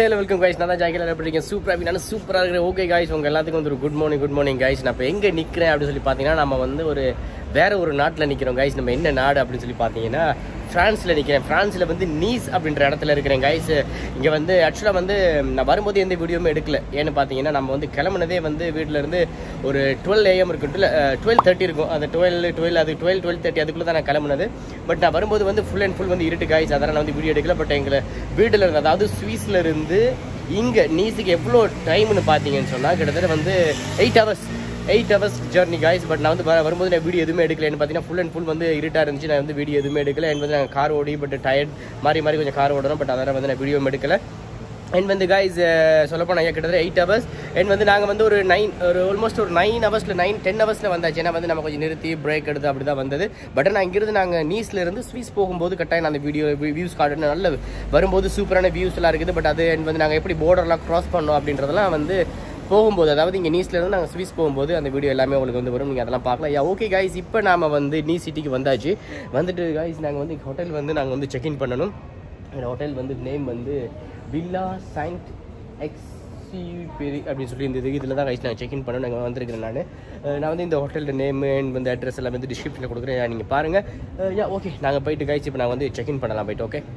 Hello welcome guys நான் தான் ஜாக்கில் எப்படி இருக்கேன் சூப்பராக நான் சூப்பராக இருக்கிறேன் ஓகே கைஸ் உங்கள் எல்லாத்துக்கும் வந்து ஒரு good morning good morning guys நான் இப்போ எங்கே நிற்கிறேன் அப்படின்னு சொல்லி பார்த்தீங்கன்னா நம்ம வந்து ஒரு வேற ஒரு நாட்டில் நிற்கிறோம் கைஸ் நம்ம என்ன நாடு அப்படின்னு சொல்லி பார்த்தீங்கன்னா ஃப்ரான்ஸில் நிற்கிறேன் ஃப்ரான்ஸில் வந்து நீஸ் அப்படின்ற இடத்துல இருக்கிறேன் கைஸ் இங்கே வந்து ஆக்சுவலாக வந்து நான் வரும்போது எந்த வீடியோவுமே எடுக்கல ஏன்னு பார்த்தீங்கன்னா நம்ம வந்து கிளம்புனதே வந்து வீட்டில் இருந்து ஒரு டுவெல் ஏஎம் இருக்கும் டுவெல் தேர்ட்டி இருக்கும் அந்த டுவெல் டுவெல் அது டுவெல் டுவெல் தேர்ட்டி அதுக்குள்ளே தான் நான் கிளம்புனது பட் நான் வரும்போது வந்து ஃபுல் அண்ட் ஃபுல் வந்து இருட்டு கைஸ் அதனால் நான் வந்து வீடியோ எடுக்கல பட் எங்களை வீட்டில் இருந்து அதாவது சுவிஸில் இருந்து இங்கே நீஸுக்கு எவ்வளோ டைம்னு பார்த்தீங்கன்னு சொன்னால் கிட்டத்தட்ட வந்து eight hours eight hours journey guys but நான் வந்து வ- வரும்போது நான் வீடியோ எதுவுமே எடுக்கலன்னு பார்த்தீங்கன்னா ஃபுல் அண்ட் ஃபுல் வந்து இருட்டாக இருந்துச்சு நான் வந்து வீடியோ எதுவுமே எடுக்கல அண்ட் வந்து நான் கார் ஓடி பட் டயர்ட் மாறி மாறி கொஞ்சம் கார் ஓடணும் பட் அதனால் வந்து நான் வீடியோ எடுக்கல அண்ட் வந்து காய்ஸ் சொல்லப்போனால் ஐயா கிட்டத்தட்ட எயிட் ஹவர்ஸ் அண்ட் வந்து நாங்கள் வந்து ஒரு நைன் ஒரு ஆல்மோஸ்ட் ஒரு நைன் ஹவர்ஸில் நைன் டென் ஹவர்ஸில் வந்தாச்சு ஏன்னா வந்து நம்ம கொஞ்சம் நிறுத்தி பிரேக் எடுத்து அப்படி தான் வந்தது பட் நான் இங்கிருந்து நாங்கள் நீஸ்ல இருந்து ஸ்வீஸ் போகும்போது கட்டாயம் நான் அந்த வீடியோ வியூஸ் காட்டுன்னு நல்ல வரும்போது சூப்பரான வியூஸ் எல்லாம் இருக்குது பட் அது and வந்து நாங்கள் எப்படி borderலாம் cross பண்ணோம் அப்படின்றதெல்லாம் வந்து போகும்போது அதாவது இங்கே நீஸ்ல இருந்து நாங்கள் ஸ்விஸ் போகும்போது அந்த வீடியோ எல்லாமே உங்களுக்கு வந்து வரும் நீங்கள் அதெல்லாம் பார்க்கலாம் யா ஓகே காய்ஸ் இப்போ நாம வந்து நீ சிட்டிக்கு வந்தாச்சு வந்துட்டு காய்ஸ் நாங்கள் வந்து ஹோட்டல் வந்து நாங்கள் வந்து செக்இன் பண்ணணும் இந்த ஹோட்டல் வந்து நேம் வந்து வில்லா சைண்ட் எக்ஸ் பெரி அப்படின்னு சொல்லி இந்த இதில் தான் கைஸ் நான் செக்இன் பண்ண நாங்கள் வந்திருக்கிறேன் நான் நான் வந்து இந்த ஹோட்டலோட நேம் வந்து அட்ரஸ் எல்லாம் வந்து டிஸ்கிரிப்ஷனில் கொடுக்குறேன் நீங்கள் பாருங்கள் யா ஓகே நாங்கள் போயிட்டு கைஸ் இப்போ நாங்கள் வந்து செக்இன் பண்ணலாம் போயிட்டு ஓகே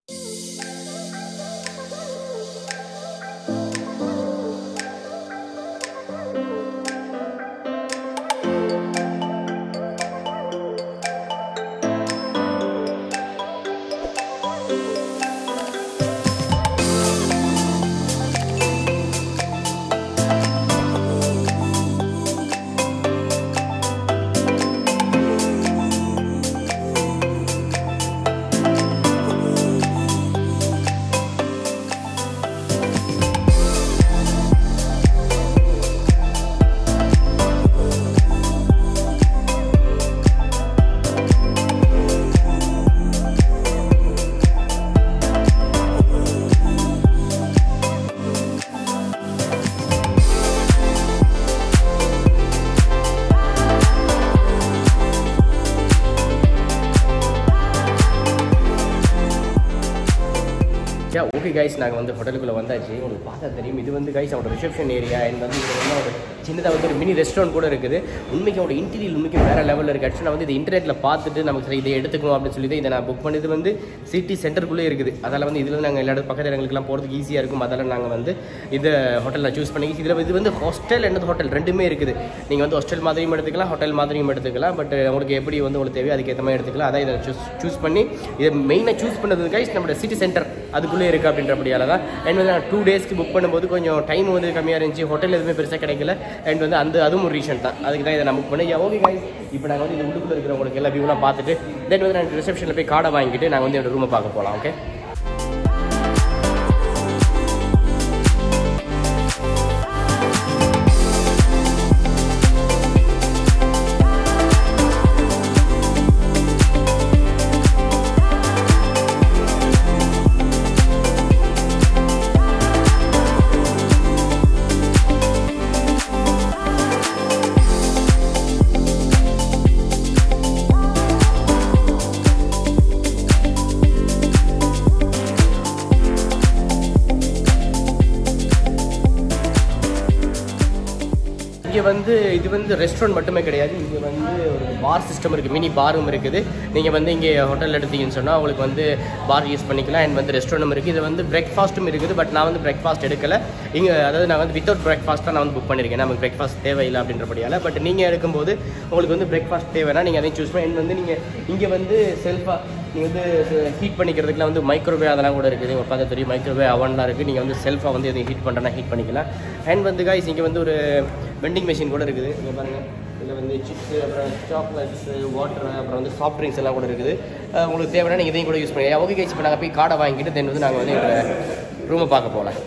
யா ஓகே கைஸ் நாங்கள் வந்து ஹோட்டலுக்குள்ளே வந்தாச்சு உங்களுக்கு பார்த்தா தெரியும் இது வந்து கைஸ் அவரோட ரிசப்ஷன் ஏரியா அண்ட் வந்து இது வந்து ஒரு சின்னதாக வந்து ஒரு மினி ரெஸ்டாரண்ட் கூட இருக்குது உண்மைக்கு அவரோட இன்டீரியல் உண்மைக்கு வேறு லெவலில் இருக்குது ஆக்சுவலாக வந்து இது இன்டர்நெட்டில் பார்த்துட்டு நமக்கு சரி இதை எடுத்துக்கணும் அப்படின்னு சொல்லி தான் இதை நான் புக் பண்ணது வந்து சிட்டி சென்டருக்குள்ளே இருக்குது அதால் வந்து இதில் நாங்கள் எல்லா இடத்து பக்கத்து இடங்களுக்குலாம் போகிறதுக்கு ஈஸியாக இருக்கும் அதெல்லாம் நாங்கள் வந்து இந்த ஹோட்டலில் சூஸ் பண்ணி இதில் இது வந்து ஹாஸ்டல் என்னது ஹோட்டல் ரெண்டுமே இருக்குது நீங்கள் வந்து ஹாஸ்டல் மாதிரியும் எடுத்துக்கலாம் ஹோட்டல் மாதிரியும் எடுத்துக்கலாம் பட் உங்களுக்கு எப்படி வந்து உங்களுக்கு தேவையோ அதுக்கேற்ற மாதிரி எடுத்துக்கலாம் அதான் இதை சூஸ் சூஸ் பண்ணி இதை மெயினாக சூஸ் பண்ணது கைஸ் நம்மளோட சிட்டி சென்டர் அதுக்குள்ளே இருக்குது அப்படின்றபடியால தான் அண்ட் வந்து நான் டூ டேஸ்க்கு புக் பண்ணும்போது கொஞ்சம் டைம் வந்து கம்மியாக இருந்துச்சு ஹோட்டல் எதுவுமே பெருசாக கிடைக்கல அண்ட் வந்து அந்த அதுவும் ஒரு ரீசன் தான் அதுக்கு தான் இதை நான் புக் பண்ணி ஓகே கைஸ் இப்போ நாங்கள் வந்து இந்த உள்ளுக்குள்ளே இருக்கிறவங்களுக்கு எல்லா வியூலாம் பார்த்துட்டு தென் வந்து நான் ரிசப்ஷனில் போய் கார்டை வாங்கிட்டு நாங்கள் வந்து என்னோட ரூமை பார்க்க போகலாம் ஓகே இங்கே வந்து இது வந்து ரெஸ்டாரண்ட் மட்டுமே கிடையாது இங்கே வந்து ஒரு பார் சிஸ்டம் இருக்குது மினி பாரும் இருக்குது நீங்கள் வந்து இங்கே ஹோட்டல் எடுத்தீங்கன்னு சொன்னால் உங்களுக்கு வந்து பார் யூஸ் பண்ணிக்கலாம் அண்ட் வந்து ரெஸ்டாரண்ட்டும் இருக்குது இது வந்து பிரேக்ஃபாஸ்ட்டும் இருக்குது பட் நான் வந்து பிரேக்ஃபாஸ்ட் எடுக்கல இங்கே அதாவது நான் வந்து வித்தவுட் பிரேக்ஃபாஸ்ட்டாக நான் வந்து புக் பண்ணியிருக்கேன் நமக்கு பிரேக்ஃபாஸ்ட் தேவையில்லை அப்படின்றபடியால் பட் நீங்கள் எடுக்கும்போது உங்களுக்கு வந்து பிரேக்ஃபாஸ்ட் தேவைன்னா நீங்கள் அதையும் சூஸ் பண்ணி and வந்து நீங்கள் இங்கே வந்து செல்ஃபாக நீங்கள் வந்து ஹீட் பண்ணிக்கிறதுக்குலாம் வந்து மைக்ரோவேவ் அதெல்லாம் கூட இருக்குது உங்களுக்கு பார்த்தா தெரியும் மைக்ரோவேவ் அவன்லாம் இருக்குது நீங்கள் வந்து செல்ஃபாக வந்து எதுவும் ஹீட் பண்ணுறனா ஹீட் பண்ணிக்கலாம் அண்ட் வந்து காய்ஸ் இங்கே வந்து ஒரு வெண்டிங் மிஷின் கூட இருக்குது இங்கே பாருங்கள் இதில் வந்து சிப்ஸு அப்புறம் சாக்லேட்ஸு வாட்டர் அப்புறம் வந்து சாஃப்ட் ட்ரிங்க்ஸ் எல்லாம் கூட இருக்குது அஹ் உங்களுக்கு தேவைன்னா நீங்கள் இதையும் கூட யூஸ் பண்ணி ஓகே கைஸ் இப்போ நாங்கள் போய் கார்டை வாங்கிட்டு தென் வந்து நாங்கள் வந்து எங்களோட ரூமை பார்க்க போகலாம்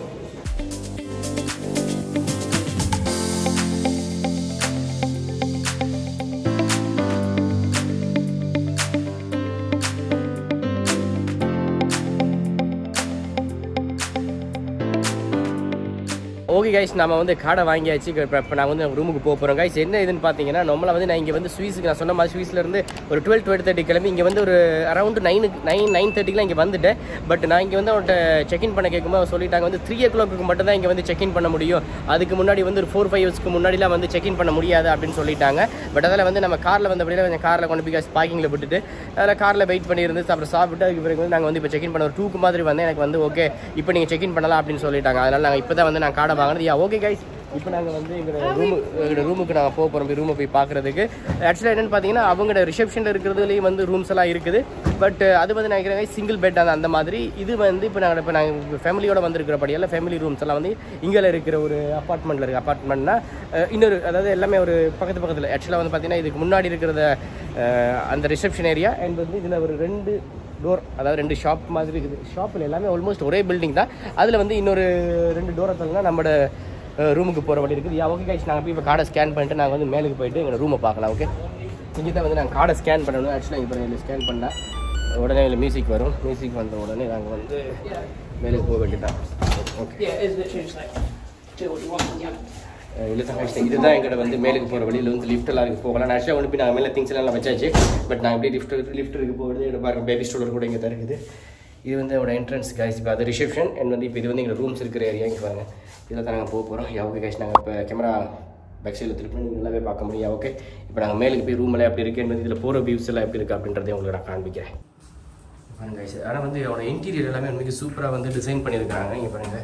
ஓகே ஓகே கைஸ் நம்ம வந்து காடை வாங்கியாச்சு இப்போ இப்போ நான் வந்து ரூமுக்கு போக போகிறோம் கைஸ் என்ன இதுன்னு பார்த்தீங்கன்னா நம்மள வந்து நான் இங்கே வந்து ஸ்வீஸுக்கு நான் சொன்ன மாதிரி ஸ்வீஸ்ல இருந்து ஒரு டுவெல் டுவெல் தேர்ட்டி கிளம்பி இங்கே வந்து ஒரு அரௌண்ட் நைனுக்கு நைன் நைன் தேர்ட்டிக்குலாம் இங்கே வந்துட்டேன் பட் நான் இங்கே வந்து அவன்கிட்ட செக்இன் பண்ண கேட்கும்போது அவன் சொல்லிட்டாங்க வந்து த்ரீ ஓ கிளாக்கு மட்டும் தான் இங்கே வந்து செக்இன் பண்ண முடியும் அதுக்கு முன்னாடி வந்து ஒரு ஃபோர் ஃபைவ் ஹவர்ஸ்க்கு முன்னாடிலாம் வந்து செக்இன் பண்ண முடியாது அப்படின்னு சொல்லிட்டாங்க பட் அதில் வந்து நம்ம காரில் வந்தபடியில் கொஞ்சம் காரில் கொண்டு போய் பார்க்கிங்கில் விட்டுட்டு அதில் காரில் வெயிட் பண்ணியிருந்து அப்புறம் சாப்பிட்டு அதுக்கு பிறகு வந்து நாங்கள் வந்து இப்போ செக்இன் பண்ண ஒரு டூக்கு மாதிரி வந்து எனக்கு வந்து ஓகே இப்போ நீங்கள் செக்இன் பண்ணலாம் அப்படின்னு சொல்லிட்டாங்க அதனால் நாங்கள் இப்போ தான் வந்து நான் காடை வாங்கினது யா ஓகே கைஸ் இப்போ நாங்கள் வந்து எங்களோட ரூமு எங்களோட ரூமுக்கு நாங்கள் போக போகிறோம் போய் ரூமை போய் பார்க்குறதுக்கு ஆக்சுவலாக என்னென்னு பார்த்தீங்கன்னா அவங்களோட ரிசப்ஷனில் இருக்கிறதுலேயும் வந்து ரூம்ஸ் எல்லாம் இருக்குது பட் அது வந்து நான் நினைக்கிறேன் சிங்கிள் பெட் அந்த அந்த மாதிரி இது வந்து இப்போ நாங்கள் இப்போ நாங்கள் ஃபேமிலியோட வந்திருக்கிறபடியால் ஃபேமிலி ரூம்ஸ் எல்லாம் வந்து இங்கே இருக்கிற ஒரு அப்பார்ட்மெண்ட்டில் இருக்குது அப்பார்ட்மெண்ட்னா இன்னொரு அதாவது எல்லாமே ஒரு பக்கத்து பக்கத்தில் ஆக்சுவலாக வந்து பார்த்தீங்கன்னா இதுக்கு முன்னாடி இருக்கிறத அஹ், அந்த ரிசப்ஷன் ஏரியா அண்ட் வந்து இதில் ஒரு ரெண்டு டோர் அதாவது ரெண்டு ஷாப் மாதிரி இருக்குது ஷாப்பில் எல்லாமே ஆல்மோஸ்ட் ஒரே பில்டிங் தான் அதில் வந்து இன்னொரு ரெண்டு டோரை தள்ளனா நம்மளோட ரூமுக்கு போகிற வழி இருக்குது யா ஓகே கைஸ் நாங்கள் போய் இப்போ கார்டை ஸ்கேன் பண்ணிட்டு நாங்கள் வந்து மேலுக்கு போயிட்டு எங்களோட ரூமை பார்க்கலாம் ஓகே இங்கே தான் வந்து நாங்கள் கார்டை ஸ்கேன் பண்ணணும் ஆக்சுவலாக இப்போ இதில் ஸ்கேன் பண்ணால் உடனே இதில் மியூசிக் வரும் மியூசிக் வந்த உடனே நாங்கள் வந்து மேலுக்கு போக வேண்டியதான் okay Yeah, it is literally just like do what you want. Yeah. இல்லை தான் கஷ்டம் இதுதான் எங்கள்ட வந்து மேலுக்கு போகிற வழியில் வந்து லிஃப்ட் எல்லாம் இருக்கு போகலாம் ஆக்சுவலாக கொண்டு போய் நாங்கள் மேலே திங்ஸ் எல்லாம் வச்சாச்சு பட் நாங்கள் எப்படி லிஃப்ட் லிஃப்ட் இருக்கு போகிறது எங்கள் பாருங்க பேபி ஸ்டோலர் கூட இங்கே தான் இருக்குது இது வந்து என்னோட என்ட்ரன்ஸ் கைஸ் இப்போ அது ரிசப்ஷன் அண்ட் வந்து இப்போ இது வந்து எங்கள் ரூம்ஸ் இருக்கிற ஏரியா இங்கே பாருங்க இதில் தான் நாங்கள் போக போகிறோம் ஓகே கைஸ் நாங்கள் இப்போ கேமரா பேக் சைடில் திருப்பி நீங்கள் நல்லாவே பார்க்க முடியும் ஓகே இப்போ நாங்கள் மேலுக்கு போய் ரூமில் எப்படி இருக்குது என்பது இதில் போகிற வியூஸ் எல்லாம் எப்படி இருக்குது அப்படின்றதையும் உங்களுக்கு நான் காண்பிக்கிறேன் பாருங்க கைஸ் ஆனால் வந்து அவனோட இன்டீரியர் எல்லாமே உண்மைக்கு சூப்பராக வந்து டிசைன் பண்ணியிருக்காங்க இங்கே பாருங்கள்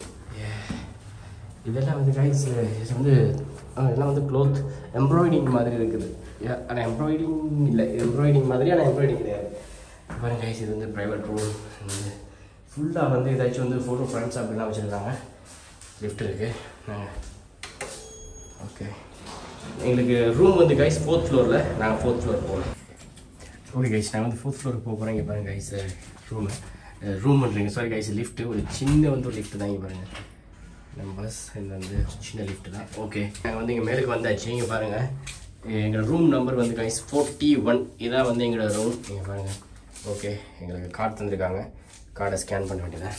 இதெல்லாம் வந்து கைஸ் இது வந்து ஆ, இதெல்லாம் வந்து க்ளோத் எம்ப்ராய்டிங் மாதிரி இருக்குது ஆனால் எம்ப்ராய்டிங் இல்லை எம்ப்ராய்டிங் மாதிரி ஆனால் எம்ப்ராய்டிங் கிடையாது பாருங்க கைஸ் இது வந்து ப்ரைவேட் ரூம் வந்து ஃபுல்லாக வந்து ஏதாச்சும் வந்து ஃபோட்டோ ஃப்ரெண்ட்ஸ் அப்படிலாம் வச்சுருக்காங்க லிஃப்ட் இருக்குது ஓகே எங்களுக்கு ரூம் வந்து கைஸ் ஃபோர்த் ஃப்ளோரில் நாங்கள் ஃபோர்த் ஃப்ளோர் போகலாம் ஓகே கைஸ் நான் வந்து ஃபோர்த் ஃப்ளோருக்கு போக போகிறேன் இங்கே பாருங்க கைஸ் ரூமு ரூம் பண்ணுறீங்க சாரி கைஸ் லிஃப்ட்டு ஒரு சின்ன வந்து ஒரு லிஃப்ட் தான் இங்கே பாருங்க நம்பர்ஸ் இது வந்து சின்ன லிஃப்ட் தான் ஓகே நாங்கள் வந்து இங்கே மேலுக்கு வந்தாச்சு இங்கே பாருங்கள் எங்களோட ரூம் நம்பர் வந்து கைஸ் ஃபோர்ட்டி ஒன் இதான் வந்து எங்களோட ரூம் நீங்கள் பாருங்கள் ஓகே எங்களுக்கு கார்டு தந்திருக்காங்க கார்டை ஸ்கேன் பண்ண வேண்டியதான்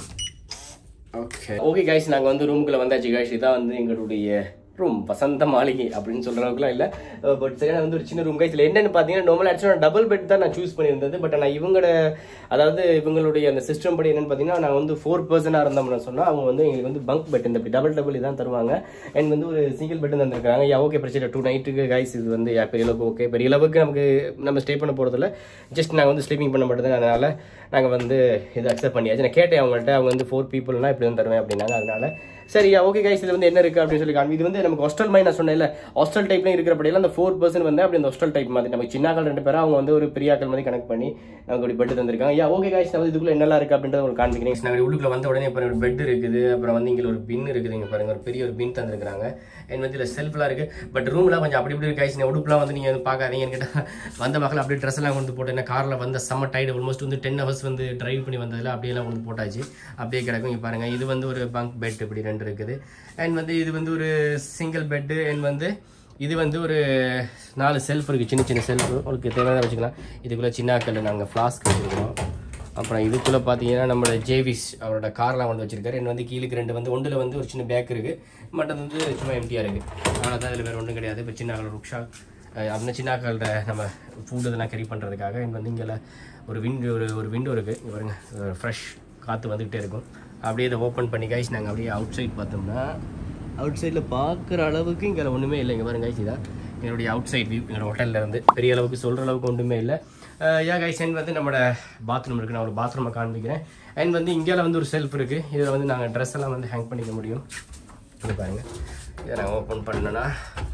ஓகே ஓகே கைஸ் நாங்கள் வந்து ரூமுக்குள்ளே வந்தாச்சு கைஸ் இதான் வந்து எங்களுடைய ரூம் வசந்த மாளிகை அப்படின்னு சொல்கிற அளவுக்குலாம் இல்லை பட் சரியான வந்து ஒரு சின்ன ரூம் கைஸ் இதில் என்னென்னு பார்த்தீங்கன்னா நார்மல் ஆக்சுவலாக டபுள் பெட் தான் நான் சூஸ் பண்ணியிருந்தது பட் நான் இவங்களோட அதாவது இவங்களுடைய அந்த சிஸ்டம் படி என்னென்னு பார்த்தீங்கன்னா நான் வந்து ஃபோர் பர்சனாக இருந்தோம்னு சொன்னால் அவங்க வந்து எங்களுக்கு வந்து பங்க் பெட் இந்த டபுள் டபுள் இதான் தருவாங்க அண்ட் வந்து ஒரு சிங்கிள் பெட் தந்திருக்காங்க யா ஓகே பிரச்சனை டூ நைட்டுக்கு கைஸ் இது வந்து யா, பெரிய அளவுக்கு ஓகே பெரிய அளவுக்கு நமக்கு நம்ம ஸ்டே பண்ண போகிறதில்ல ஜஸ்ட் நாங்கள் வந்து ஸ்லீப்பிங் பண்ண மாட்டேன் அதனால் நாங்கள் வந்து இதை அக்செப்ட் பண்ணியாச்சு நான் கேட்டேன் அவங்கள்ட்ட அவங்க வந்து ஃபோர் பீப்புள்னா இப்படி தான் தருவேன் அப்படின்னாங்க அதனால சரியா ஓகே கைஸ் இது வந்து என்ன இருக்குது அப்படின்னு சொல்லி காமி இது வந்து நமக்கு ஹாஸ்டல் மாதிரி நான் சொன்னேன்ல ஹாஸ்டல் டைப்லையும் இருக்கிறபடியெல்லாம் அந்த ஃபோர் பர்சன் வந்து அப்படி அந்த ஹாஸ்டல் டைப் மாதிரி நமக்கு சின்னாக்கள் ரெண்டு பேரும் அவங்க வந்து ஒரு பெரியாக்கள் மாதிரி கனெக்ட் பண்ணி நமக்கு ஒரு பெட் தந்திருக்காங்க யா ஓகே கைஸ் நான் வந்து இதுக்குள்ள என்னெல்லாம் இருக்குது அப்படின்றத உங்களுக்கு காண்பிக்கிறேன் நாங்கள் உள்ளுக்குள்ள வந்த உடனே இப்போ ஒரு பெட் இருக்குது அப்புறம் வந்து இங்கே ஒரு பின் இருக்குது இங்கே பாருங்க ஒரு பெரிய ஒரு பின் தந்திருக்காங்க என் வந்து இதில் செல்ஃப்லாம் இருக்குது பட் ரூம்லாம் கொஞ்சம் அப்படி இப்படி இருக்கு கைஸ் உடுப்புலாம் வந்து நீங்கள் வந்து பார்க்காதீங்கன்னு கேட்டால் வந்த மக்கள் அப்படியே ட்ரெஸ் எல்லாம் கொண்டு போட்டு என்ன காரில் வந்த செம்ம டைடு ஆல்மோஸ்ட் வந்து டென் ஹவர்ஸ் வந்து டிரைவ் பண்ணி வந்ததில் அப்படியெல்லாம் கொண்டு போட்டாச்சு அப்படியே கிடக்கும் இங்கே பாருங்கள் இது வந்து ஒரு பங்க் பெட் இப்படி ரெண்டு இருக்குது அண்ட் வந்து இது வந்து ஒரு சிங்கிள் பெட்டு அண்ட் வந்து இது வந்து ஒரு நாலு செல்ஃப் இருக்குது சின்ன சின்ன செல்ஃப் உங்களுக்கு தேவையான வச்சுக்கலாம் இதுக்குள்ளே சின்னாக்கல்ல நாங்கள் ஃப்ளாஸ்க் வச்சுருக்கோம் அப்புறம் இதுக்குள்ளே பார்த்தீங்கன்னா நம்மளோட ஜேவிஸ் அவரோட கார்லாம் வந்து வச்சிருக்காரு என்ன வந்து கீழுக்கு ரெண்டு வந்து ஒன்றில் வந்து ஒரு சின்ன பேக் இருக்குது மற்றது வந்து சும்மா எம்டியாக இருக்குது ஆனால் தான் இதில் வேறு ஒன்றும் கிடையாது இப்போ சின்ன ருக்ஷா அப்படின்னா சின்னாக்களோட நம்ம ஃபுட் இதெல்லாம் கேரி பண்ணுறதுக்காக இங்கே வந்து இங்கே ஒரு விண்டோ ஒரு ஒரு விண்டோ இருக்குது இங்கே பாருங்க ஃப்ரெஷ் காற்று வந்துக்கிட்டே இருக்கும் அப்படியே இதை ஓப்பன் பண்ணி கைஸ் நாங்கள் அப்படியே அவுட் சைட் பார்த்தோம்னா அவுட் சைடில் பார்க்குற அளவுக்கு இங்கே ஒன்றுமே இல்லை இங்கே பாருங்க கைஸ் இதான் என்னுடைய அவுட் சைட் வியூ எங்களோட ஹோட்டலில் இருந்து பெரிய அளவுக்கு சொல்கிற அளவுக்கு ஒன்றுமே இல்லை யா கைஸ் அண்ட் வந்து நம்மளோட பாத்ரூம் இருக்குது நான் ஒரு பாத்ரூமை காண்பிக்கிறேன் அண்ட் வந்து இங்கே வந்து ஒரு செல்ஃப் இருக்குது இதில் வந்து நாங்கள் ட்ரெஸ் எல்லாம் வந்து ஹேங் பண்ணிக்க முடியும் இங்கே பாருங்கள் இதை நாங்கள் ஓப்பன் பண்ணோன்னா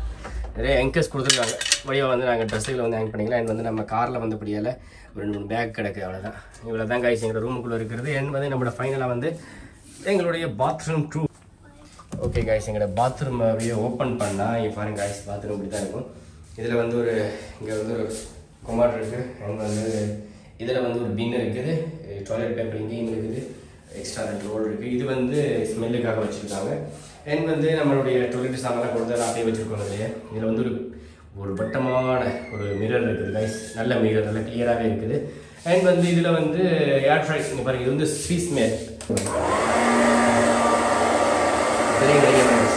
நிறைய எங்கர்ஸ் கொடுத்துருக்காங்க வழியாக வந்து நாங்கள் ட்ரெஸ்ஸுகளை வந்து ஹேங் பண்ணிக்கலாம் அண்ட் வந்து நம்ம காரில் வந்து படியால் ஒரு ரெண்டு மூணு பேக் கிடக்கு அவ்வளோதான் இவ்வளோ தான் கைஸ் எங்களோட ரூமுக்குள்ளே இருக்கிறது அண்ட் வந்து நம்மளோட ஃபைனலாக வந்து எங்களுடைய பாத்ரூம் டூ ஓகே கைஸ் எங்களோட பாத்ரூம் அப்படியே ஓப்பன் பண்ணால் இங்கே பாருங்க கைஸ் பாத்ரூம் இப்படி தான் இருக்கும் இதில் வந்து ஒரு இங்கே வந்து ஒரு கொமாட் இருக்குது அண்ட் வந்து இதில் வந்து ஒரு பின் இருக்குது டாய்லெட் பேப்பர் இங்கேயும் இருக்குது எக்ஸ்ட்ரா ரெண்டு ரோல் இருக்குது இது வந்து ஸ்மெல்லுக்காக வச்சுருக்காங்க அண்ட் வந்து நம்மளுடைய டாய்லெட் சாமான்லாம் கொடுத்து அப்படியே வச்சுருக்கோம் இல்லையா இதில் வந்து ஒரு ஒரு வட்டமான ஒரு மிரர் இருக்குது கைஸ் நல்ல மிரர் நல்ல கிளியராகவே இருக்குது அண்ட் வந்து இதில் வந்து ஏர் ஃப்ரை இங்கே பாருங்க இது வந்து ஸ்வீஸ் மேட் நிறைய நிறைய memories.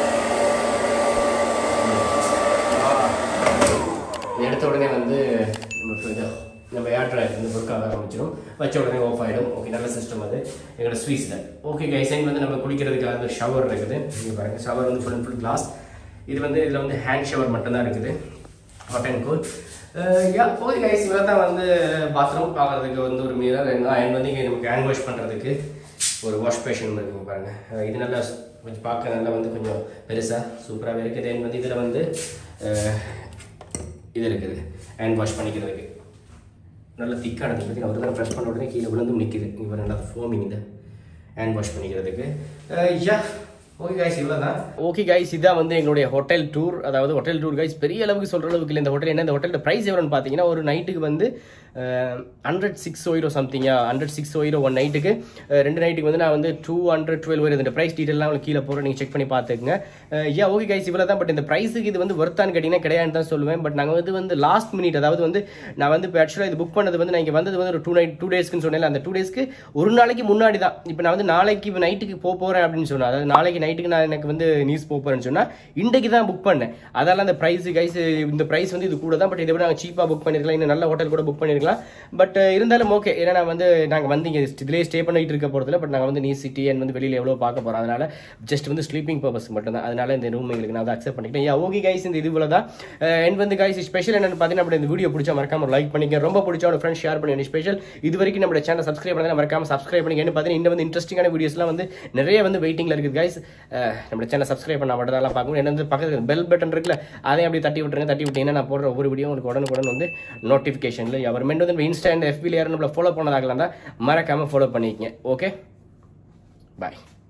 இது எடுத்த உடனே வந்து நமக்கு இது நம்ம ஏர் ட்ரையர் வந்து ஒர்க் ஆக ஆரம்பிச்சிடும் வச்ச உடனே ஆஃப் ஆகிடும் ஓகே நல்ல சிஸ்டம் அது எங்களோட ஸ்வீஸ் தான் ஓகே கைசைன் வந்து நம்ம குளிக்கிறதுக்கு வந்து ஷவர் இருக்குது நீங்கள் பாருங்கள் ஷவர் வந்து ஃபுல் அண்ட் ஃபுல் கிளாஸ் இது வந்து இதில் வந்து ஹேண்ட் ஷவர் மட்டும்தான் இருக்குது hot and cool yeah okay guys இவ்வளோ தான் வந்து பாத்ரூம் பார்க்குறதுக்கு வந்து ஒரு மீரர் அண்ட் வந்து இங்கே நமக்கு ஹேண்ட் வாஷ் பண்ணுறதுக்கு ஒரு வாஷ் பேஷன் இருக்குங்க பாருங்கள் அஹ் இது நல்லா ஸ்- கொஞ்சம் பார்க்க நல்லா வந்து கொஞ்சம் பெருசாக சூப்பராகவே இருக்குது தென் வந்து இதில் வந்து அஹ், இது இருக்குது ஹேண்ட் வாஷ் பண்ணிக்கிறதுக்கு நல்ல திக்கானது பார்த்தீங்கன்னா ஒரு தடவை ப்ரெஸ் பண்ண உடனே கீழே விழுந்தும் நிற்கிது இங்கே நல்லா ஃபோமிங் இது ஹேண்ட் வாஷ் பண்ணிக்கிறதுக்கு யா ஓகே கைஸ் இவ்வளோ தான் ஓகே கைஸ் இதான் வந்து எங்களுடைய ஹோட்டல் டூர் அதாவது ஹோட்டல் டூர் கைஸ் பெரிய அளவுக்கு சொல்கிற அளவுக்கு இல்லை இந்த ஹோட்டல் என்ன இந்த ஹோட்டலோட ப்ரைஸ் எவ்வளோன்னு பார்த்தீங்கன்னா ஒரு நைட்டுக்கு வந்து ஹண்ட்ரட் சிக்ஸ் ஒயிரோ சம்திங்கா ஹண்ட்ரட் சிக்ஸ் ஒயிரோ ஒன் நைட்டுக்கு ரெண்டு நைட்டுக்கு வந்து நான் வந்து டூ ஹண்ட்ரட் டுவெல் ஒயிரோ இந்த ப்ரைஸ் டீட்டெயிலாம் உங்களுக்கு கீழே போகிறேன் நீங்கள் செக் பண்ணி பார்த்துக்குங்க யா ஓகே கைஸ் இவ்வளோ தான் பட் இந்த ப்ரைஸுக்கு இது வந்து ஒர்த்தான்னு கேட்டிங்கன்னா கிடையாதுன்னு தான் சொல்லுவேன் பட் நாங்கள் வந்து வந்து லாஸ்ட் மினிட் அதாவது வந்து நான் வந்து இப்போ ஆக்சுவலாக இது புக் பண்ணது வந்து நான் இங்கே வந்தது வந்து ஒரு டூ நைட் டூ டேஸ்க்குன்னு சொன்னேன் அந்த டூ டேஸ்க்கு ஒரு நாளைக்கு முன்னாடி தான் இப்போ நான் வந்து நாளைக்கு நைட்டுக்கு போக போகிறேன் அப்படின்னு சொன்னேன் அதாவது நாளைக்கு நைட்டுக்கு நான் எனக்கு வந்து நியூஸ் போக போகிறேன்னு சொன்னால் இன்றைக்கு தான் புக் பண்ணேன் அதெல்லாம் அந்த ப்ரைஸ் கைஸ் இந்த ப்ரைஸ் வந்து இது கூட தான் பட் இதை விட நாங்கள் சீப்பாக புக் பண்ணிருக்கலாம் இன்னும் நல்ல ஹோட்டல் கூட புக் பண்ணிருக்கலாம் பட் இருந்தாலும் ஓகே ஏன்னா நான் வந்து நாங்கள் வந்து இங்கே இதுலேயே ஸ்டே பண்ணிட்டு இருக்க போகிறதுல பட் நாங்கள் வந்து நீ சிட்டி அண்ட் வந்து வெளியில் எவ்வளோ பார்க்க போகிறோம் அதனால ஜஸ்ட் வந்து ஸ்லீப்பிங் பர்பஸ் மட்டும் தான் அதனால இந்த ரூம் எங்களுக்கு நான் அதை அக்செப்ட் பண்ணிக்கிட்டேன் யா ஓகே கைஸ் இந்த இது தான் அண்ட் வந்து கைஸ் ஸ்பெஷல் என்னன்னு பார்த்தீங்கன்னா அப்படி இந்த வீடியோ பிடிச்சா மறக்காம லைக் பண்ணிக்க ரொம்ப பிடிச்சா ஒரு ஃப்ரெண்ட்ஸ் ஷேர் பண்ணி ஸ்பெஷல் இது வரைக்கும் நம்ம சேனல் சப்ஸ்கிரைப் பண்ணி மறக்காம சப்ஸ்கிரைப் பண்ணிக்க பார்த்தீங்கன்னா இன்னும் வந்து இன்ட்ரெஸ்டிங்கான வீடியோஸ்லாம் வந்து நிறைய வந்து வெயிட்டிங்ல இருக்குது கைஸ் நம்ம சேனல் சப்ஸ்கிரைப் பண்ண மட்டும் தான் பார்க்கணும் என்ன வந்து பக்கத்தில் பெல் பட்டன் இருக்குல்ல அதையும் அப்படியே தட்டி விட்டுருங்க தட்டி விட்டீங்கன்னா நான் போடுற ஒவ்வொரு வீடியோ உங்களுக்கு உடனுக்குடன் வந்து நோட்டிஃபிகேஷனில் அப்புறமேட்டு வந்து இன்ஸ்டா அண்ட் எஃபியில் யாரும் நம்மளை ஃபாலோ பண்ணதாகலாம் தான் மறக்காம ஃபாலோ பண்ணிக்கங்க ஓகே பாய்